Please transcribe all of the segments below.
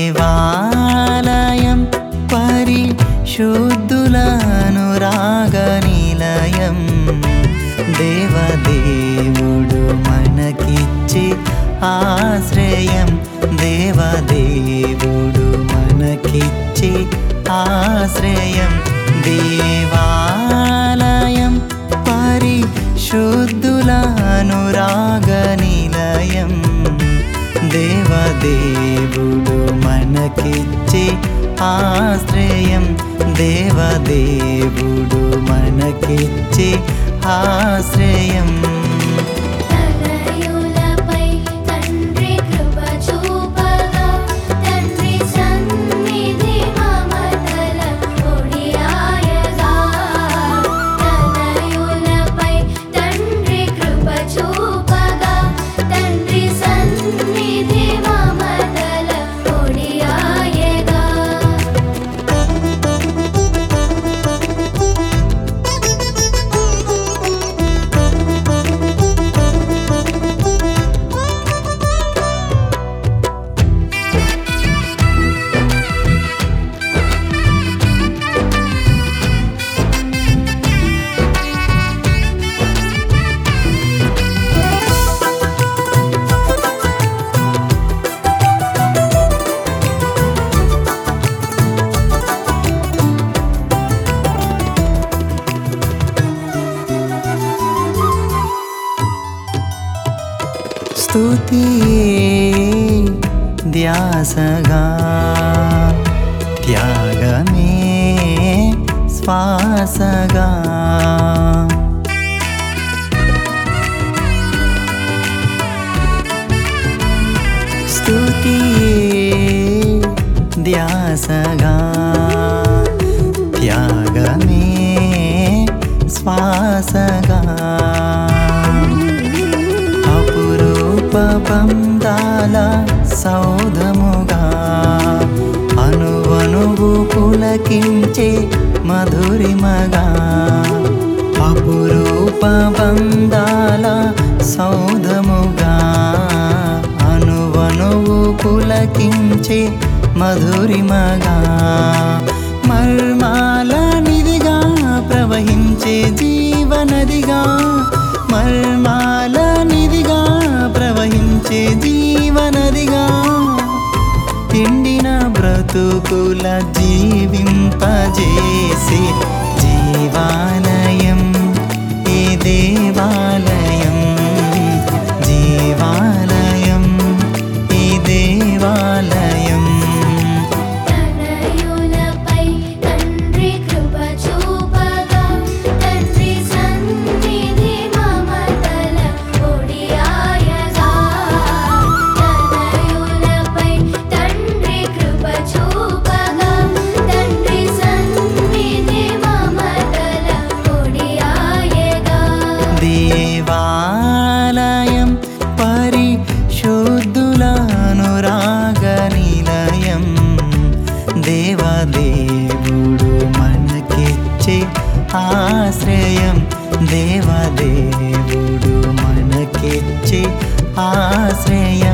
దేవాలయం పరిశుద్ధులను నిలయం దేవదేవుడు మనకిచ్చి ఆశ్రయం దేవదేవుడు మనకిచ్చి ఆశ్రయం దేవాలయం పరిశుద్ధులను నిలయం దేవదేవుడు మనకిచ్చి ఆశ్రయం దేవదేవుడు మనకిచ్చి ఆశ్రయం తనయులపై తండ్రి కృప చూపగా తండ్రి సన్నిధి మమతల ఒడియాయగా తనయులపై తండ్రి కృప చూపగా తండ్రి సన్నిధి మమతల ఒడియాయగా స్తుతియే ధ్యాసగా త్యాగమే శ్వాసగా స్తుతియే ధ్యాసగా త్యాగమే శ్వాసగా అపురూప బంధాల సౌధముగా అనువనువు పులకించే మధురిమగా అపురూప బంధాల సౌధముగా అనువనువు పులకించే మధురిమగా మర్మాల నిధిగా ప్రవహించే జీవనదిగా మర్మాల నిధిగా ప్రవహించే జీవనదిగా ఎండిన బ్రతుకుల జీవింపజేసే జీవాలయం ఈ దేవాలయం జీవాలయం ఈ దేవాలయం తనయులపై తండ్రి కృప చూపగా తండ్రి సన్నిధి మమతల ఒడియాయగా తనయులపై తండ్రి కృప చూపగా తండ్రి సన్నిధి మమతల ఒడియాయగా దేవాలయం పరిశుద్ధులనురాగనిలయం దేవదేవుడు మనకిచ్చే ఆశ్రయం దేవదేవుడు మనకిచ్చే ఆశ్రయం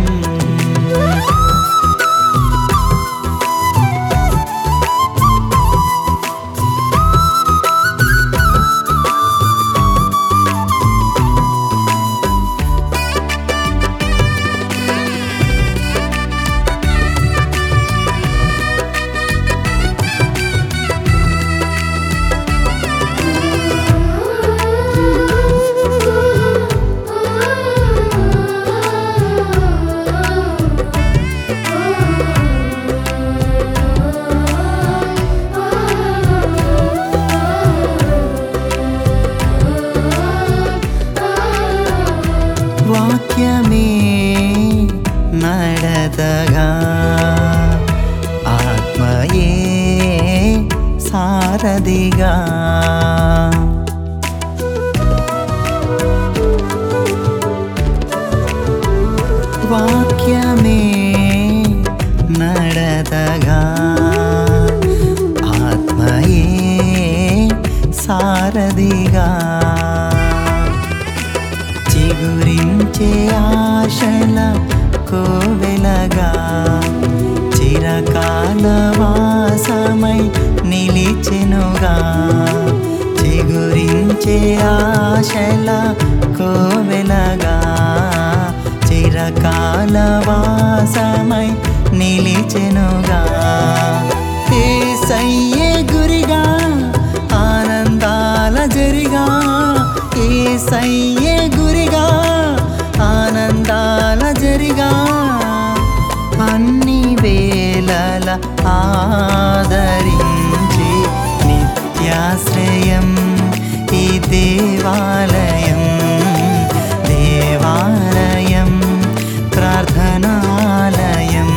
వాక్యమే నడతగా ఆత్మయే సారథిగా వాక్యమే నడతగా ఆత్మయే సారథిగా చిగురించే ఆశల కోవెలగా చిరకాల చిరకాలవాసమై నిలిచెనుగా చిగురించే ఆశల కోవెలగా చిరకాలవాసమై నిలిచెనుగా ఏసయ్యే గురిగా ఆనందాల జరిగా ఏసయ్యే గురిగా ఆనందాల జరిగా అన్ని వేళల ఆదరించి నిత్యాశ్రయం ఈ దేవాలయం దేవాలయం ప్రార్థనాలయం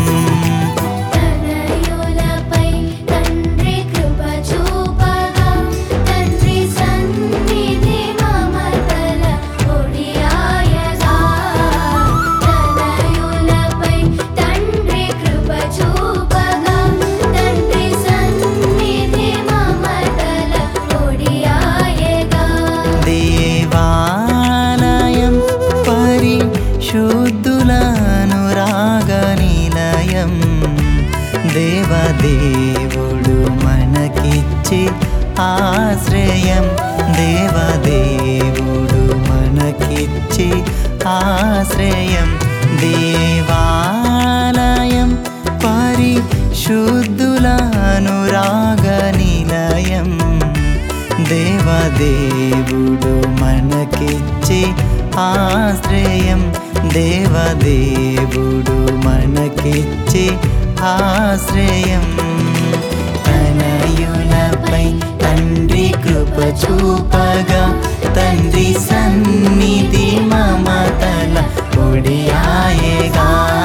తనయులపై తండ్రి కృప చూపగా తండ్రి సన్నిధి మమతల ఒడియాయగా తనయులపై తండ్రి కృప చూపగా తండ్రి సన్నిధి మమతల ఒడియాయగా దేవాలయం పరిశుద్ధులను రాగనిలయం దేవదేవుడు మనకిచ్చి ఆశ్రయం దేవదేవుడు మనకిచ్చి ఆశ్రయం దేవాలయం పరిశుద్ధులను రాగనిలయం దేవదేవుడు మనకిచ్చి ఆశ్రయం దేవదేవుడు మనకిచ్చి ఆశ్రయం తనయులపై తండ్రి కృప చూపగా తండ్రి సన్నిధి మమతల ఒడియాయగా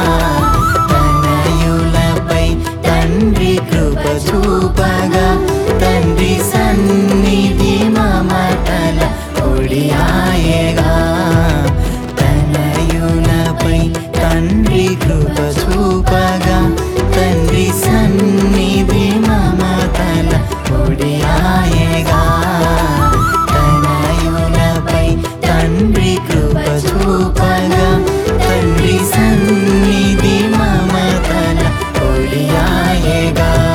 తనయులపై తండ్రి కృప చూపగా తండ్రి సన్నిధి మమతల ఒడియాయగా తనయులపై తండ్రి కృప చూపగా తండ్రి సన్నిధి మమతల ఒడియాయగా తనయులపై తండ్రి కృప చూపగా తండ్రి సన్నిధి మమతల ఒడియాయగా